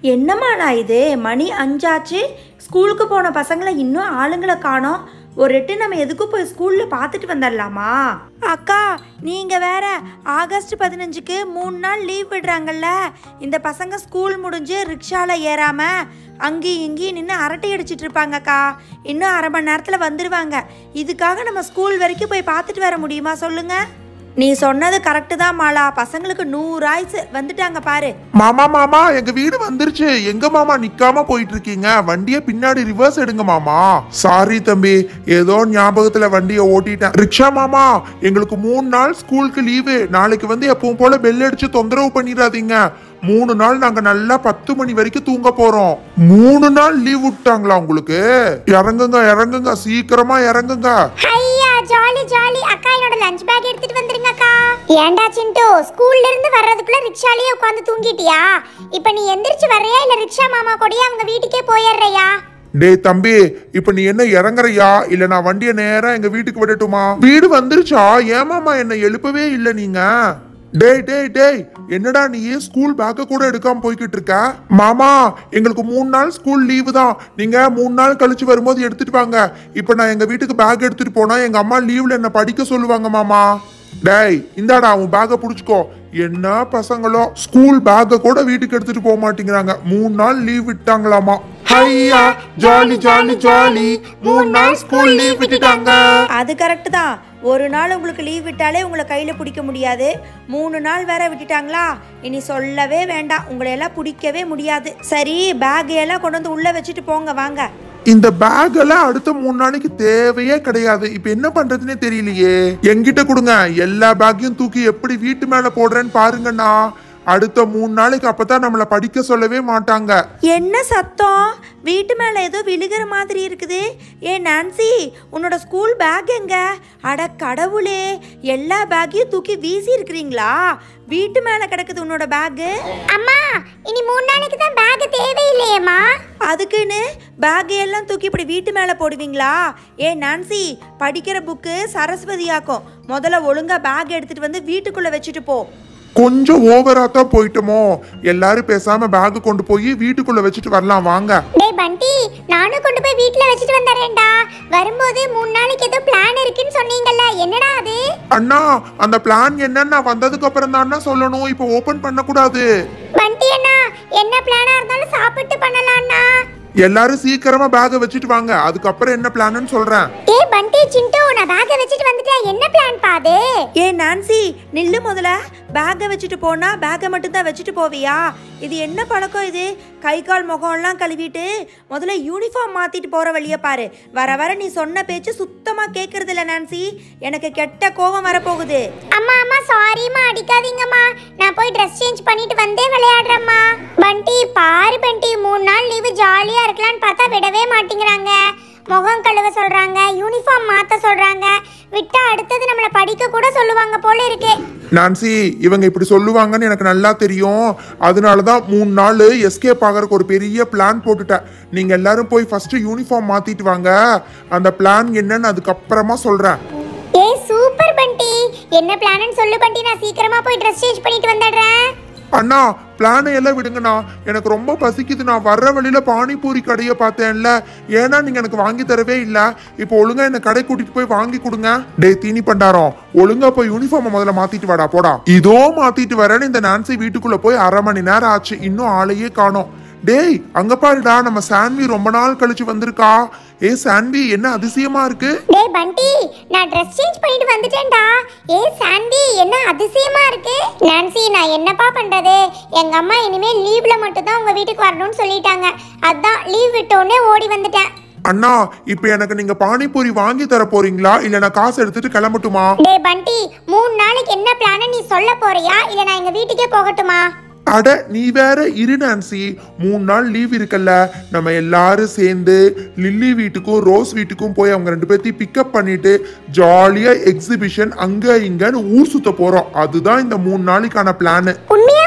என்னம்மாடா இது மணி அஞ்சாச்சு ஸ்கூலுக்கு போன பசங்களை இன்னும் ஆளுங்களை காணோம் ஒரு எட்டு நம்ம எதுக்கும் போய் ஸ்கூலில் பார்த்துட்டு வந்துடலாமா அக்கா நீங்கள் வேற ஆகஸ்ட் பதினஞ்சுக்கு மூணு நாள் லீவ் விடுறாங்கல்ல இந்த பசங்க ஸ்கூல் முடிஞ்சு ரிக்ஷாவில் ஏறாம அங்கேயும் இங்கேயும் நின்று அரட்டை அடிச்சிட்டு இருப்பாங்கக்கா இன்னும் அரை மணி நேரத்தில் வந்துடுவாங்க இதுக்காக நம்ம ஸ்கூல் வரைக்கும் போய் பார்த்துட்டு வர முடியுமா சொல்லுங்க நீ சொன்னது கரெக்டு தான் மாலா பசங்களுக்கு நூறு ஆயுசு வந்துட்டாங்க பாரு மாமா மாமா எங்க வீடு வந்துருச்சு எங்க மாமா நிக்காம போயிட்டு இருக்கீங்க வண்டிய பின்னாடி ரிவர்ஸ் எடுங்க மாமா சாரி தம்பி ஏதோ ஞாபகத்துல வண்டிய ஓட்டிட்டேன் ரிக்ஷா மாமா எங்களுக்கு மூணு நாள் ஸ்கூலுக்கு லீவு நாளைக்கு வந்து எப்பவும் போல பெல் அடிச்சு தொந்தரவு பண்ணிடாதீங்க மூணு நாள் நாங்க நல்லா பத்து மணி வரைக்கும் தூங்க போறோம் மூணு நாள் லீவ் விட்டாங்களா உங்களுக்கு இறங்குங்க இறங்குங்க சீக்கிரமா இறங்குங்க ஐயா ஜாலி ஜாலி அக்கா என்னோட லஞ்ச் பேக் எடுத்துட்டு வந்துருங்க அக்கா ஏன்டா சிண்டு ஸ்கூல்ல இருந்து வர்றதுக்குள்ள ரிக்ஷாலயே உட்காந்து தூங்கிட்டியா இப்போ நீ எந்திரிச்சு வர்றியா இல்ல ரிக்ஷா மாமா கூடயே அவங்க வீட்டுக்கே போயிடுறியா டேய் தம்பி இப்ப நீ என்ன இறங்குறியா இல்ல நான் வண்டியை நேரா எங்க வீட்டுக்கு விடட்டுமா வீடு வந்துருச்சா ஏமாமா என்ன எழுப்பவே இல்ல நீங்க டேய் டேய் டேய் என்னடா நீ ஸ்கூல் பேக்க கூட எடுக்காம போய்கிட்டு இருக்க மாமா எங்களுக்கு மூணு நாள் ஸ்கூல் லீவு தான் நீங்க மூணு நாள் கழிச்சு வரும்போது எடுத்துட்டு வாங்க இப்ப நான் எங்க வீட்டுக்கு பேக் எடுத்துட்டு போனா எங்க அம்மா லீவ்ல என்ன படிக்க சொல்லுவாங்க மாமா டேய் இந்தாடா உன் பேக்கை புடிச்சுக்கோ என்ன பசங்களோ ஸ்கூல் பேக்கை கூட வீட்டுக்கு எடுத்துட்டு போக மாட்டேங்கிறாங்க மூணு நாள் லீவ் விட்டாங்களாமா ஹையா ஜாலி ஜாலி ஜாலி மூணு நாள் ஸ்கூல் லீவ் விட்டுட்டாங்க அது கரெக்டு தான் ஒரு நாள் உங்களுக்கு லீவ் விட்டாலே உங்களை கையில் பிடிக்க முடியாது மூணு நாள் வேற விட்டுட்டாங்களா இனி சொல்லவே வேண்டாம் உங்களை எல்லாம் பிடிக்கவே முடியாது சரி பேக் எல்லாம் கொண்டு வந்து உள்ளே வச்சுட்டு போங்க வாங்க இந்த பேக் எல்லாம் அடுத்த மூணு நாளைக்கு தேவையே கிடையாது இப்ப என்ன பண்றதுன்னே தெரியலையே என்கிட்ட கொடுங்க எல்லா பேக்கையும் தூக்கி எப்படி வீட்டு மேல போடுறேன்னு பாருங்கண்ணா அடுத்த மூணு நாளைக்கு அப்பதான் நம்மள படிக்க சொல்லவே மாட்டாங்க என்ன சத்தம் வீட்டு மேலே ஏதோ விழுகிற மாதிரி இருக்குது ஏ நான்சி உன்னோட ஸ்கூல் பேக் எங்க அட கடவுளே எல்லா பேக்கையும் தூக்கி வீசி இருக்கிறீங்களா வீட்டு மேலே கிடக்குது உன்னோட பேக்கு அம்மா இனி மூணு நாளைக்கு தான் பேக் தேவையில்லையேம்மா அதுக்குன்னு பேக் எல்லாம் தூக்கி இப்படி வீட்டு மேலே போடுவீங்களா ஏ நான்சி படிக்கிற புக்கு சரஸ்வதியாக்கும் முதல்ல ஒழுங்கா பேக் எடுத்துட்டு வந்து வீட்டுக்குள்ள வச்சுட்டு போ கொஞ்சம் ஓவரா தான் போயிட்டோமோ எல்லாரும் பேசாம பேக் கொண்டு போய் வீட்டுக்குள்ள வச்சுட்டு வரலாம் வாங்க டேய் பண்டி நானும் கொண்டு போய் வீட்ல வச்சுட்டு வந்துடுறேன்டா வரும்போது மூணு நாளைக்கு ஏதோ பிளான் இருக்குன்னு சொன்னீங்கல்ல என்னடா அது அண்ணா அந்த பிளான் என்னன்னு நான் வந்ததுக்கு அப்புறம் தான் சொல்லணும் இப்போ ஓபன் பண்ணக்கூடாது பண்டி அண்ணா என்ன பிளானா இருந்தாலும் சாப்பிட்டு பண்ணலாம்ண்ணா எல்லாரும் சீக்கிரமா பேக்கை வச்சுட்டு வாங்க அதுக்கப்புறம் என்ன பிளான்னு சொல்றேன் ஏய் பண்டி சிண்டு நான் பேக்கை வச்சுட்டு வந்துட்டேன் என்ன பிளான் பாது ஏ நான்சி நில்லு முதல்ல பேக்கை வச்சுட்டு போனா பேக்கை மட்டும்தான் வச்சுட்டு போவியா இது என்ன பழக்கம் இது கை கால் முகம்லாம் கழுவிட்டு முதல்ல யூனிஃபார்ம் மாத்திட்டு போற வழிய பாரு வர வர நீ சொன்ன பேச்சு சுத்தமா கேட்கறது இல்ல நான்சி எனக்கு கெட்ட கோபம் வரப்போகுது அம்மா அம்மா சாரிம்மா அடிக்காதீங்கம்மா நான் போய் ட்ரெஸ் சேஞ்ச் பண்ணிட்டு வந்தே விளையாடுறேம்மா பண்டி பாரு பண்டி மூணு நாள் லீவு ஜாலியா இருக்கலாம்னு பார்த்தா விடவே மாட்டேங்கிறாங்க முகம் கழுவ சொல்றாங்க யூனிஃபார்ம் மாத்த சொல்றாங்க விட்டா அடுத்தது நம்மள படிக்க கூட சொல்லுவாங்க போல இருக்கு நான்சி இவங்க இப்படி சொல்லுவாங்கன்னு எனக்கு நல்லா தெரியும் அதனால தான் மூணு நாள் எஸ்கேப் ஆகிறதுக்கு ஒரு பெரிய பிளான் போட்டுட்டேன் நீங்க எல்லாரும் போய் ஃபர்ஸ்ட் யூனிஃபார்ம் மாத்திட்டு வாங்க அந்த பிளான் என்னன்னு அதுக்கப்புறமா சொல்றேன் ஏய் சூப்பர் பண்டி என்ன பிளான்னு சொல்லு பண்டி நான் சீக்கிரமா போய் ட்ரெஸ் சேஞ்ச் பண்ணிட்டு வந்துடுறேன் அண்ணா பிளானை எல்லாம் விடுங்கண்ணா எனக்கு ரொம்ப பசிக்குது நான் வர்ற வழியில பானிபூரி கடையை பார்த்தேன்ல ஏன்னா நீங்க எனக்கு வாங்கி தரவே இல்ல இப்போ ஒழுங்கா என்ன கடை கூட்டிட்டு போய் வாங்கி கொடுங்க டேய் தீனி பண்டாரம் ஒழுங்கா போய் யூனிஃபார்ம் முதல்ல மாத்திட்டு வாடா போடா இதோ மாத்திட்டு வரேன்னு இந்த நான்சி வீட்டுக்குள்ள போய் அரை மணி நேரம் ஆச்சு இன்னும் ஆளையே காணோம் டேய் அங்க பாருடா நம்ம சான்வி ரொம்ப நாள் கழிச்சு வந்திருக்கா ஏ சான்வி என்ன அதிசயமா இருக்கு டேய் பண்டி நான் ட்ரெஸ் சேஞ்ச் பண்ணிட்டு வந்துட்டேன்டா ஏய் சாண்டி என்ன அதிசயமா இருக்கு நான்சி நான் என்னப்பா பண்றது எங்க அம்மா இனிமே லீவ்ல மட்டும் தான் உங்க வீட்டுக்கு வரணும்னு சொல்லிட்டாங்க அதான் லீவ் விட்டோடனே ஓடி வந்துட்டேன் அண்ணா இப்போ எனக்கு நீங்க பானிபூரி வாங்கி தர போறீங்களா இல்ல நான் காசு எடுத்துட்டு கிளம்பட்டுமா டேய் பண்டி மூணு நாளைக்கு என்ன பிளான் நீ சொல்ல போறியா இல்ல நான் எங்க வீட்டுக்கே போகட்டுமா அட நீ வேற இரு நான்சி மூணு நாள் லீவ் இருக்குல்ல நம்ம எல்லாரும் சேர்ந்து லில்லி வீட்டுக்கும் ரோஸ் வீட்டுக்கும் போய் அவங்க ரெண்டு பேர்த்தையும் பிக்கப் பண்ணிட்டு ஜாலியா எக்ஸிபிஷன் அங்க இங்கன்னு ஊர் சுத்த போறோம் அதுதான் இந்த மூணு நாளைக்கான பிளான் உண்மையாவா சொல்ற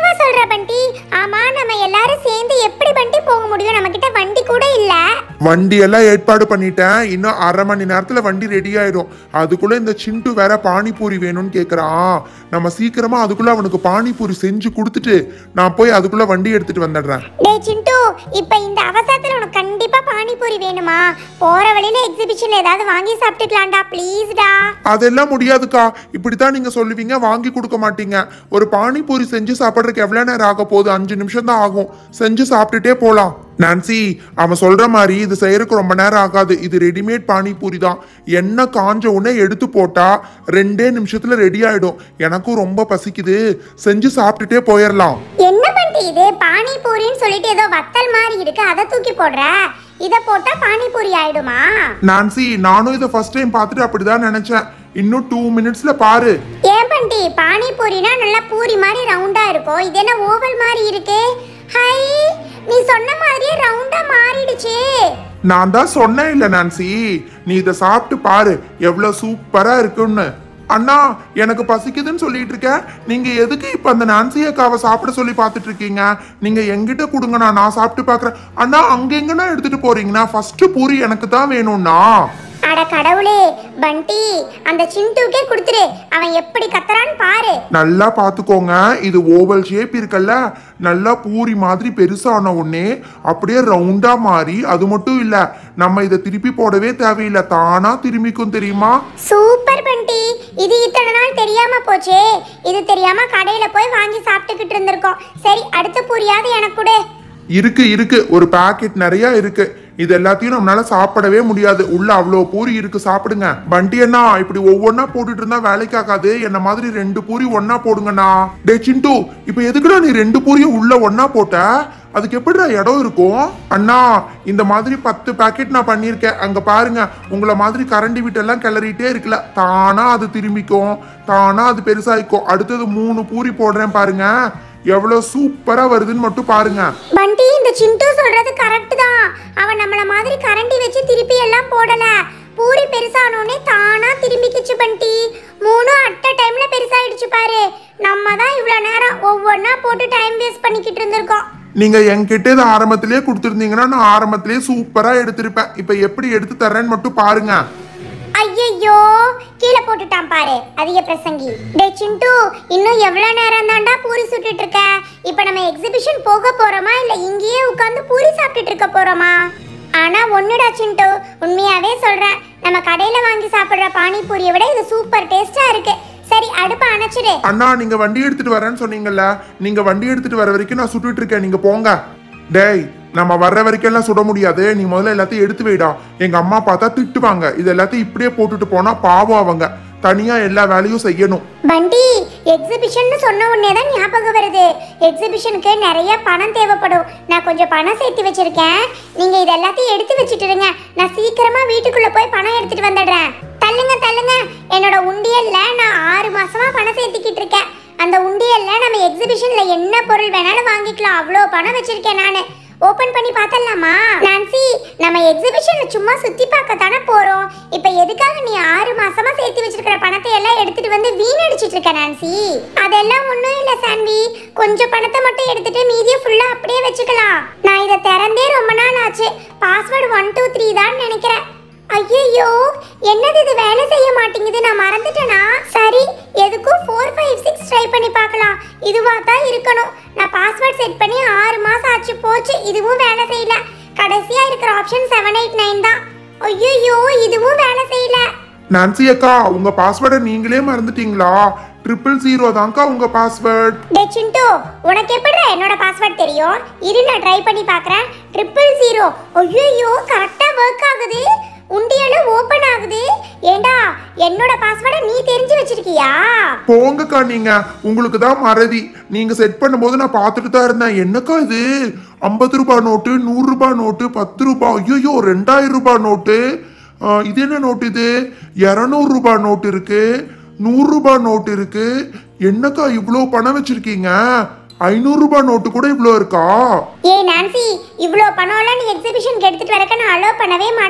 பண்டி ஆமா நம்ம எல்லாரும் சேர்ந்து எப்படி பண்டி போக முடியும் நம்ம கிட்ட வண்டி கூட இல்ல வண்டி எல்லாம் ஏற்பாடு பண்ணிட்டேன் இன்னும் அரை மணி நேரத்துல வண்டி ரெடி ஆயிடும் அதுக்குள்ள இந்த சிண்டு வேற பானிபூரி வேணும்னு கேக்குறான் நம்ம சீக்கிரமா அதுக்குள்ள அவனுக்கு பானிபூரி செஞ்சு கொடுத்துட்டு நான் போய் அதுக்குள்ள வண்டி எடுத்துட்டு வந்துடுறேன் டேய் சிண்டு இப்ப இந்த அவசரத்துல உனக்கு கண்டிப்பா பானிபூரி வேணுமா போற வழியில எக்ஸிபிஷன்ல ஏதாவது வாங்கி சாப்பிட்டுக்கலாம்டா ப்ளீஸ்டா அதெல்லாம் முடியாதுக்கா இப்படித்தான் நீங்க சொல்லுவீங்க வாங்கி கொடுக்க மாட்டீங்க ஒரு பானிபூரி செஞ்சு சாப்பிட்றதுக்கு எவ்வளவு நேரம் ஆக போகுது அஞ்சு நிமிஷம் தான் ஆகும் செஞ்சு சாப்பிட்டுட்டே போலாம் நான்சி அவன் சொல்ற மாதிரி இது செய்யறதுக்கு ரொம்ப நேரம் ஆகாது இது ரெடிமேட் பானிபூரி தான் எண்ணெய் காஞ்ச உடனே எடுத்து போட்டா ரெண்டே நிமிஷத்துல ரெடி ஆயிடும் எனக்கும் ரொம்ப பசிக்குது செஞ்சு சாப்பிட்டுட்டே போயிடலாம் என்ன பண்டி இது பானிபூரின்னு சொல்லிட்டு ஏதோ வத்தல் மாதிரி இருக்கு அதை தூக்கி போடுற இத போட்டா பானிபூரி ஆயிடுமா நான்சி நானும் இதை ஃபர்ஸ்ட் டைம் பார்த்துட்டு அப்படிதான் நினைச்சேன் இன்னும் டூ மினிட்ஸ்ல பாரு ஏன் பண்டி பானிபூரினா நல்லா பூரி மாதிரி ரவுண்டா இருக்கும் இது என்ன ஓவல் மாதிரி இருக்கு ஹை நீ சொன்ன மாதிரியே ரவுண்டா மாறிடுச்சு நான் தான் சொன்னேன் இல்ல நான்சி நீ இதை சாப்பிட்டு பாரு எவ்வளவு சூப்பரா இருக்குன்னு அண்ணா எனக்கு பசிக்குதுன்னு சொல்லிட்டு இருக்க நீங்க எதுக்கு இப்ப அந்த நான்சி அக்காவை சாப்பிட சொல்லி பார்த்துட்டு இருக்கீங்க நீங்க எங்கிட்ட கொடுங்கண்ணா நான் சாப்பிட்டு பார்க்கறேன் அண்ணா அங்க எங்கண்ணா எடுத்துட்டு போறீங்கண்ணா ஃபர்ஸ்ட் பூரி எனக்கு தான் வேணும்ண்ணா அட கடவுளே பண்டி அந்த சிண்டுக்கே கொடுத்துரு அவன் எப்படி கத்துறான்னு பாரு நல்லா பார்த்துக்கோங்க இது ஓவல் ஷேப் இருக்குல்ல நல்லா பூரி மாதிரி பெருசான உடனே அப்படியே ரவுண்டா மாறி அது மட்டும் இல்ல நம்ம இதை திருப்பி போடவே தேவையில்லை தானா திரும்பிக்கும் தெரியுமா சூப்பர் பண்டி இது இத்தனை நாள் தெரியாம போச்சே இது தெரியாம கடையில போய் வாங்கி சாப்பிட்டுக்கிட்டு இருந்திருக்கோம் சரி அடுத்த பூரியாவது எனக்கு கொடு இருக்கு இருக்கு ஒரு பாக்கெட் நிறைய இருக்கு இது எல்லாத்தையும் நம்மளால சாப்பிடவே முடியாது உள்ள அவ்வளோ பூரி இருக்கு சாப்பிடுங்க பண்டி அண்ணா இப்படி ஒவ்வொன்னா போட்டுட்டு இருந்தா வேலைக்கு ஆகாது என்ன மாதிரி ரெண்டு பூரி ஒன்னா போடுங்கண்ணா டே சிண்டு இப்போ எதுக்குடா நீ ரெண்டு பூரியும் உள்ள ஒன்னா போட்ட அதுக்கு எப்படிடா இடம் இருக்கும் அண்ணா இந்த மாதிரி பத்து பாக்கெட் நான் பண்ணியிருக்கேன் அங்க பாருங்க உங்களை மாதிரி கரண்டி வீட்டெல்லாம் கிளறிட்டே இருக்குல்ல தானா அது திரும்பிக்கும் தானா அது பெருசாயிக்கும் அடுத்தது மூணு பூரி போடுறேன் பாருங்க எவ்வளவு சூப்பரா வருதுன்னு மட்டும் பாருங்க பண்டி இந்த சிண்டு சொல்றது கரெக்ட் தான் அவன் நம்மள மாதிரி கரண்டி வச்சு திருப்பி எல்லாம் போடல பூரி பெருசானோடனே தானா திரும்பிக்கிச்சு பண்டி மூணும் அட்ட டைம்ல பெருசாயிடுச்சு பாரு நம்ம தான் இவ்வளோ நேரம் ஒவ்வொன்றா போட்டு டைம் வேஸ்ட் பண்ணிக்கிட்டு இருந்திருக்கோம் நீங்க என்கிட்ட இதை ஆரம்பத்திலே கொடுத்துருந்தீங்கன்னா நான் ஆரம்பத்திலே சூப்பரா எடுத்திருப்பேன் இப்ப எப்படி எடுத்து தர்றேன்னு மட்டும் பாருங்க ஐயையோ கீழே போட்டுட்டான் பாரு அதிக பிரசங்கி டே சிண்டு இன்னும் எவ்வளவு நேரம் தான்டா பூரி சுட்டுட்டு இருக்க இப்போ நம்ம எக்ஸிபிஷன் போக போறோமா இல்ல இங்கேயே உட்காந்து பூரி சாப்பிட்டுட்டு இருக்க போறோமா ஆனா ஒண்ணுடா சிண்டு உண்மையாவே சொல்றேன் நம்ம கடையில வாங்கி சாப்பிடுற பானிபூரியை விட இது சூப்பர் டேஸ்டா இருக்கு சரி அடுப்பை அணைச்சிடு அண்ணா நீங்க வண்டி எடுத்துட்டு வரேன்னு சொன்னீங்கல்ல நீங்க வண்டி எடுத்துட்டு வர வரைக்கும் நான் சுட்டுட்டு இருக்கேன் நீங்க போங்க டேய் நம்ம வர்ற வரைக்கும் எல்லாம் சுட முடியாது நீ முதல்ல எல்லாத்தையும் எடுத்து வைடா எங்க அம்மா பார்த்தா திட்டுவாங்க இது எல்லாத்தையும் இப்படியே போட்டுட்டு போனா பாவம் அவங்க தனியா எல்லா வேலையும் செய்யணும் பண்டி எக்ஸிபிஷன் சொன்ன உடனே தான் ஞாபகம் வருது எக்ஸிபிஷனுக்கு நிறைய பணம் தேவைப்படும் நான் கொஞ்சம் பணம் சேர்த்து வச்சிருக்கேன் நீங்க இது எல்லாத்தையும் எடுத்து வச்சுட்டு இருங்க நான் சீக்கிரமா வீட்டுக்குள்ள போய் பணம் எடுத்துட்டு வந்துடுறேன் தள்ளுங்க தள்ளுங்க என்னோட உண்டியல்ல நான் ஆறு மாசமா பணம் சேர்த்துக்கிட்டு இருக்கேன் அந்த உண்டியல்ல நம்ம எக்ஸிபிஷன்ல என்ன பொருள் வேணாலும் வாங்கிக்கலாம் அவ்வளோ பணம் வச்சிருக்கேன் நான் ஓபன் பண்ணி பார்த்தலாமா நான்சி நம்ம எக்ஸிபிஷன்ல சும்மா சுத்தி பார்க்க தானே போறோம் இப்போ எதுக்காக நீ ஆறு மாசமா சேர்த்து வச்சிருக்கிற பணத்தை எல்லாம் எடுத்துட்டு வந்து வீணடிச்சிட்டு இருக்க நான்சி அதெல்லாம் ஒண்ணும் இல்ல சான்வி கொஞ்சம் பணத்தை மட்டும் எடுத்துட்டு மீதியை ஃபுல்லா அப்படியே வச்சுக்கலாம் நான் இதை திறந்தே ரொம்ப நாள் ஆச்சு பாஸ்வேர்டு ஒன் டூ த்ரீ தான் நினைக்கிறேன் ஐயோ என்னது இது வேலை செய்ய மாட்டேங்குது நான் மறந்துட்டேனா சரி எதுக்கும் ஃபோர் ஃபைவ் சிக்ஸ் ட்ரை பண்ணி பார்க்கலாம் இதுவா தான் இருக்கணும் நான் பாஸ்வேர்ட் செட் பண்ணி ஆறு மாசம் ஆச்சு போச்சு இதுவும் வேலை செய்யல கடைசியா இருக்கிற ஆப்ஷன் செவன் எயிட் நைன் தான் ஐயோ இதுவும் வேலை செய்யல நான்சி அக்கா உங்க பாஸ்வேர்டை நீங்களே மறந்துட்டீங்களா ட்ரிபிள் ஜீரோ தான்க்கா உங்க பாஸ்வேர்ட் டே சிண்டு உனக்கு எப்படி என்னோட பாஸ்வேர்ட் தெரியும் இரு நான் ட்ரை பண்ணி பார்க்கறேன் ட்ரிபிள் ஜீரோ ஐயோ கரெக்டா ஒர்க் ஆகுது உண்டியலும் ஓபன் ஆகுது ஏண்டா என்னோட பாஸ்வேர்டை நீ தெரிஞ்சு வச்சிருக்கியா போங்கக்கா நீங்க உங்களுக்கு தான் மறதி நீங்க செட் பண்ணும்போது நான் பார்த்துட்டு தான் இருந்தேன் என்னக்கா இது ஐம்பது ரூபாய் நோட்டு நூறு ரூபாய் நோட்டு பத்து ரூபாய் ஐயோ ரெண்டாயிரம் ரூபாய் நோட்டு ஆ, இது என்ன நோட்டு இது இரநூறு ரூபாய் நோட்டு இருக்கு நூறு ரூபாய் நோட்டு இருக்கு என்னக்கா இவ்வளோ பணம் வச்சிருக்கீங்க ஐநூறு ரூபாய் நோட்டு கூட இவ்வளோ இருக்கா ஏய் நான்சி இவ்வளோ பணம்லாம் நீ எக்ஸிபிஷனுக்கு எடுத்துட்டு வரக்க நான் அலோவ் பண்ணவே மாட்டேன்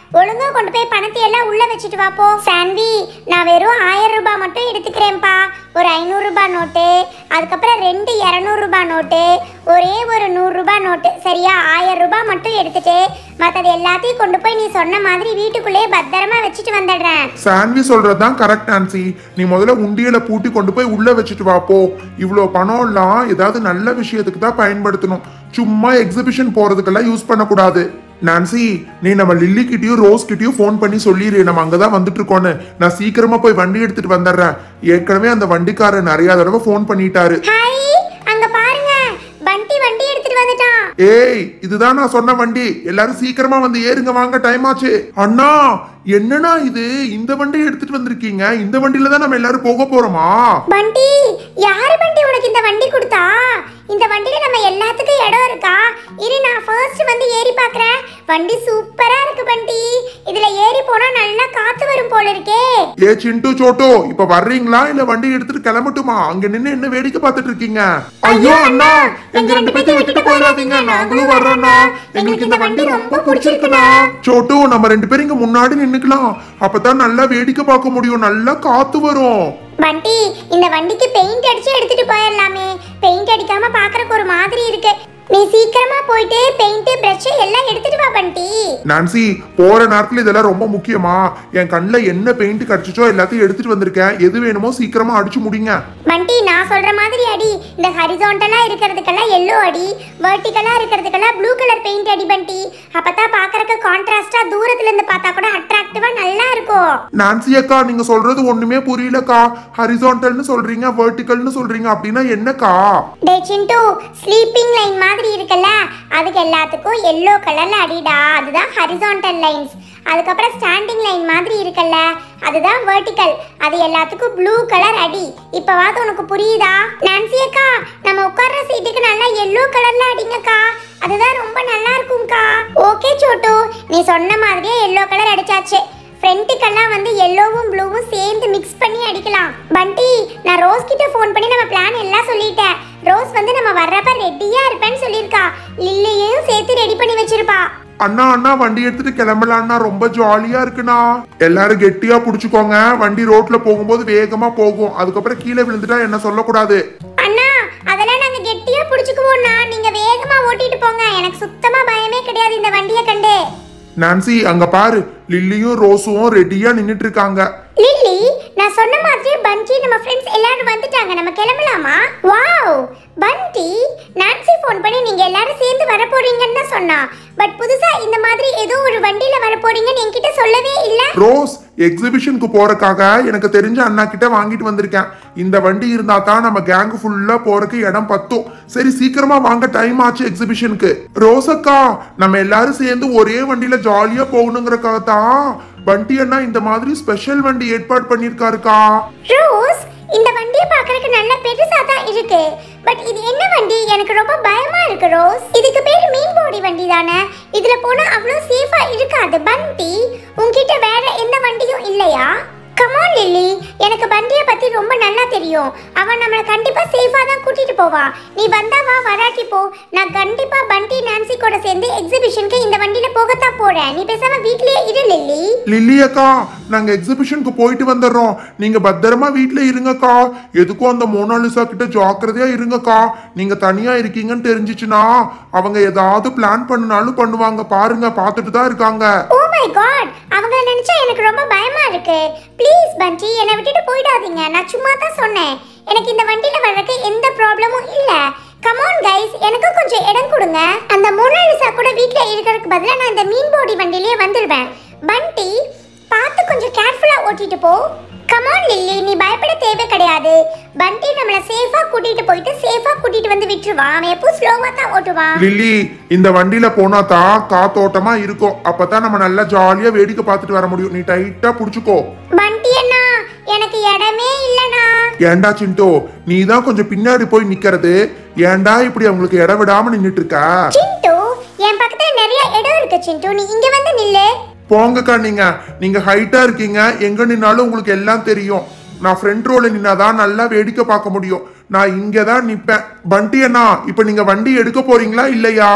ஒழுங்கா கொண்டு போய் பணத்தை எல்லாம் உள்ள வச்சுட்டு வா போ சான்வி நான் வெறும் ஆயிரம் ரூபாய் மட்டும் எடுத்துக்கிறேன்ப்பா ஒரு ஐநூறு ரூபாய் நோட்டு அதுக்கப்புறம் ரெண்டு இரநூறு ரூபாய் நோட்டு ஒரே ஒரு நூறு ரூபாய் நோட்டு சரியா ஆயிரம் ரூபாய் மட்டும் எடுத்துட்டு மற்றது எல்லாத்தையும் கொண்டு போய் நீ சொன்ன மாதிரி வீட்டுக்குள்ளேயே பத்திரமா வச்சுட்டு வந்துடுறேன் சான்வி சொல்றதுதான் கரெக்ட் நான்சி நீ முதல்ல உண்டியல பூட்டி கொண்டு போய் உள்ள வச்சுட்டு வா போ இவ்வளோ பணம்லாம் ஏதாவது நல்ல விஷயத்துக்கு தான் பயன்படுத்தணும் சும்மா எக்ஸிபிஷன் போறதுக்கெல்லாம் யூஸ் பண்ணக்கூடாது நான்சி நீ நம்ம லில்லி கிட்டயும் ரோஸ் கிட்டயும் ஃபோன் பண்ணி சொல்லிடு நம்ம அங்கதான் வந்துட்டு இருக்கோன்னு நான் சீக்கிரமா போய் வண்டி எடுத்துட்டு வந்துடுறேன் ஏற்கனவே அந்த வண்டிக்காரர் நிறைய தடவை ஃபோன் பண்ணிட்டாரு ஹாய் அங்க பாருங்க பண்டி வண்டி எடுத்துட்டு வந்துட்டான் ஏய் இதுதான் நான் சொன்ன வண்டி எல்லாரும் சீக்கிரமா வந்து ஏறுங்க வாங்க டைம் ஆச்சு அண்ணா என்னண்ணா இது இந்த வண்டி எடுத்துட்டு வந்திருக்கீங்க இந்த வண்டியில தான் நம்ம எல்லாரும் போக போறோமா பண்டி யாரு பண்டி உனக்கு இந்த வண்டி கொடுத்தா இந்த வண்டியில நம்ம எல்லாத்துக்கும் இடம் இருக்கா இரு நான் ஃபர்ஸ்ட் வந்து ஏறி பார்க்கறேன் வண்டி சூப்பரா இருக்கு பண்டி இதுல ஏறி போனா நல்லா காத்து வரும் போல இருக்கே ஏ சிண்டு சோட்டோ இப்ப வர்றீங்களா இல்ல வண்டி எடுத்துட்டு கிளம்பட்டுமா அங்க நின்னு என்ன வேடிக்கை பார்த்துட்டு இருக்கீங்க ஐயோ அண்ணா எங்க ரெண்டு பேத்தையும் விட்டுட்டு போயிடாதீங்க நாங்களும் வர்றோம்ண்ணா எங்களுக்கு இந்த வண்டி ரொம்ப பிடிச்சிருக்குண்ணா சோட்டு நம்ம ரெண்டு பேரும் இங்க முன்னாடி நின்னுக்கலாம் அப்பதான் நல்லா வேடிக்கை பார்க்க முடியும் நல்லா காத்து வரும் பண்டி இந்த வண்டிக்கு பெயிண்ட் அடிச்சு எடுத்துட்டு போயிடலாமே பெயிண்ட் அடிக்காம பாக்குறதுக்கு ஒரு மாதிரி இருக்கு நீ சீக்கிரமா போயிட்டு பெயிண்ட் பிரஷ் எல்லாம் எடுத்துட்டு வா பண்டி நான்சி போற நேரத்துல இதெல்லாம் ரொம்ப முக்கியமா என் கண்ணுல என்ன பெயிண்ட் கிடைச்சிச்சோ எல்லாத்தையும் எடுத்துட்டு வந்திருக்கேன் எது வேணுமோ சீக்கிரமா அடிச்சு முடிங்க பண்டி நான் சொல்ற மாதிரி அடி இந்த ஹரிசாண்டலா இருக்கிறதுக்கெல்லாம் எல்லோ அடி வெர்டிகலா இருக்கிறதுக்கெல்லாம் ப்ளூ கலர் பெயிண்ட் அடி பண்டி அப்பதான் பாக்குறதுக்கு கான்ட்ராஸ்டா தூரத்துல இருந்து பார்த்தா கூட அட்ராக்டிவா நல்லா இருக்கும் நான்சி அக்கா நீங்க சொல்றது ஒண்ணுமே புரியலக்கா ஹரிசான்டல்னு சொல்றீங்க வெர்டிகல்னு சொல்றீங்க அப்படின்னா என்னக்கா டே சிண்டு ஸ்லீப்பிங் லைன் மாதிரி இருக்குல்ல அதுக்கு எல்லாத்துக்கும் எல்லோ கலர்ல அடிடா அதுதான் ஹரிசாண்டல் லைன்ஸ் அதுக்கப்புறம் ஸ்டாண்டிங் லைன் மாதிரி இருக்குல்ல அதுதான் வெர்டிக்கல் அது எல்லாத்துக்கும் ப்ளூ கலர் அடி இப்பவாது உனக்கு புரியுதா நான்சி அக்கா நம்ம உட்கார்ற சீட்டுக்கு நல்லா எல்லோ கலர்ல அடிங்கக்கா அதுதான் ரொம்ப நல்லா இருக்கும்க்கா ஓகே சோட்டு நீ சொன்ன மாதிரியே எல்லோ கலர் அடிச்சாச்சு ஃப்ரண்ட்டுக்கெல்லாம் வந்து எல்லோவும் ப்ளூவும் சேர்ந்து மிக்ஸ் பண்ணி அடிக்கலாம் பண்டி நான் ரோஸ் கிட்ட ஃபோன் பண்ணி நம்ம பிளான் எல்லாம் சொல்லிட்டேன் ரோஸ் வந்து நம்ம வர்றப்ப ரெடியா இருப்பேன்னு சொல்லியிருக்கா லில்லியையும் சேர்த்து ரெடி பண்ணி வச்சிருப்பா அண்ணா அண்ணா வண்டி எடுத்துட்டு கிளம்பலாம்னா ரொம்ப ஜாலியா இருக்குண்ணா எல்லாரும் கெட்டியா புடிச்சுக்கோங்க வண்டி ரோட்ல போகும்போது வேகமா போகும் அதுக்கப்புறம் கீழே விழுந்துட்டா என்ன சொல்லக்கூடாது அண்ணா அதெல்லாம் நாங்க கெட்டியா புடிச்சுக்குவோம்னா நீங்க வேகமா ஓட்டிட்டு போங்க எனக்கு சுத்தமா பயமே கிடையாது இந்த வண்டியை கண்டு நான்சி அங்க பாரு லில்லியும் ரோஸும் ரெடியா நின்னுட்டு இருக்காங்க லில்லி நான் சொன்ன மாதிரி பண்டி நம்ம ஃப்ரெண்ட்ஸ் எல்லாரும் வந்துட்டாங்க நம்ம கிளம்பலாமா வாவ் பண்டி நான்சி ஃபோன் பண்ணி நீங்க எல்லாரும் சேர்ந்து வர போறீங்கன்னு தான் சொன்னா பட் புதுசா இந்த மாதிரி ஏதோ ஒரு வண்டியில வர போறீங்கன்னு என்கிட்ட சொல்லவே இல்ல ரோஸ் எக்ஸிபிஷனுக்கு போறதுக்காக எனக்கு தெரிஞ்ச அண்ணா கிட்ட வாங்கிட்டு வந்திருக்கேன் இந்த வண்டி இருந்தா தான் நம்ம கேங் ஃபுல்லா போறதுக்கு இடம் பத்தும் சரி சீக்கிரமா வாங்க டைம் ஆச்சு எக்ஸிபிஷனுக்கு ரோஸ் அக்கா நம்ம எல்லாரும் சேர்ந்து ஒரே வண்டியில ஜாலியா போகணுங்கிறக்காக தான் பண்டி அண்ணா இந்த மாதிரி ஸ்பெஷல் வண்டி ஏற்பாடு பண்ணிருக்காருக்கா ரோஸ் இந்த வண்டியை பார்க்கறதுக்கு நல்ல பெருசா தான் இருக்கு பட் இது என்ன வண்டி எனக்கு ரொம்ப பயமா இருக்கு ரோஸ் இதுக்கு பேர் மீன் பாடி வண்டி தானே இதுல போனா அவ்வளோ சேஃபா இருக்காது பண்டி உன்கிட்ட வேற எந்த வண்டியும் இல்லையா கமான் லில்லி எனக்கு பண்டியை பத்தி ரொம்ப நல்லா தெரியும் அவன் நம்மளை கண்டிப்பா சேஃபா தான் கூட்டிட்டு போவா நீ வந்தா வா வராட்டி போ நான் கண்டிப்பா பண்டி நான்சி கூட சேர்ந்து எக்ஸிபிஷனுக்கு இந்த வண்டியில போகத்தான் போறேன் நீ பேசாம வீட்லயே இரு லில்லி லில்லி அக்கா நாங்க எக்ஸிபிஷனுக்கு போயிட்டு வந்துடுறோம் நீங்க பத்திரமா வீட்ல இருங்கக்கா எதுக்கும் அந்த மோனாலிசா கிட்ட ஜாக்கிரதையா இருங்கக்கா நீங்க தனியா இருக்கீங்கன்னு தெரிஞ்சிச்சுன்னா அவங்க ஏதாவது பிளான் பண்ணுனாலும் பண்ணுவாங்க பாருங்க பார்த்துட்டு தான் இருக்காங்க ஓ மை காட் அவங்கள நினைச்சா எனக்கு ரொம்ப பயமா இருக்கு ப்ளீஸ் பண்டி என்னை விட்டுட்டு போயிடாதீங்க நான் சும்மா தான் சொன்னேன் எனக்கு இந்த வண்டியில வர்றதுக்கு எந்த ப்ராப்ளமும் இல்ல கமான் கைஸ் எனக்கு கொஞ்சம் இடம் கொடுங்க அந்த மோனாலிசா கூட வீட்ல இருக்கிறதுக்கு பதிலா நான் இந்த மீன் பாடி வண்டியிலேயே வந்துடுவேன் பண்டி பார்த்து கொஞ்சம் கேர்ஃபுல்லா ஓட்டிட்டு போ கமான் லில்லி நீ பயப்பட தேவை கிடையாது பண்டி நம்மள சேஃபா கூட்டிட்டு போயிட்டு சேஃபா கூட்டிட்டு வந்து விட்டுருவான் அவன் எப்போ ஸ்லோவா தான் ஓட்டுவான் லில்லி இந்த வண்டியில போனா தான் காத்தோட்டமா இருக்கும் அப்பதான் நம்ம நல்லா ஜாலியா வேடிக்கை பார்த்துட்டு வர முடியும் நீ டைட்டா புடிச்சுக்கோ பண்டி அண்ணா எனக்கு இடமே இல்லனா ஏன்டா சிண்டோ நீ தான் கொஞ்சம் பின்னாடி போய் நிக்கிறது ஏன்டா இப்படி அவங்களுக்கு இடம் விடாம நின்னுட்டு இருக்க சிண்டு என் பக்கத்துல நிறைய இடம் இருக்கு சிண்டு நீ இங்க வந்து நில்லு போங்கக்கா நீங்க நீங்க ஹைட்டா இருக்கீங்க எங்க நின்னாலும் உங்களுக்கு எல்லாம் தெரியும் நான் ஃப்ரண்ட் ரோல நின்னாதான் நல்லா வேடிக்கை பார்க்க முடியும் நான் இங்க தான் நிப்பேன் பண்டி அண்ணா இப்ப நீங்க வண்டி எடுக்க போறீங்களா இல்லையா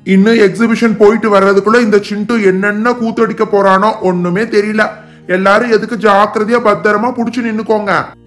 இன்னும் எக்ஸிபிஷன் போயிட்டு வர்றதுக்குள்ள இந்த சிண்டு என்னென்ன கூத்தடிக்க போறானோ ஒண்ணுமே தெரியல எல்லாரும் எதுக்கு ஜாக்கிரதையா பத்திரமா புடிச்சு நின்னுக்கோங்க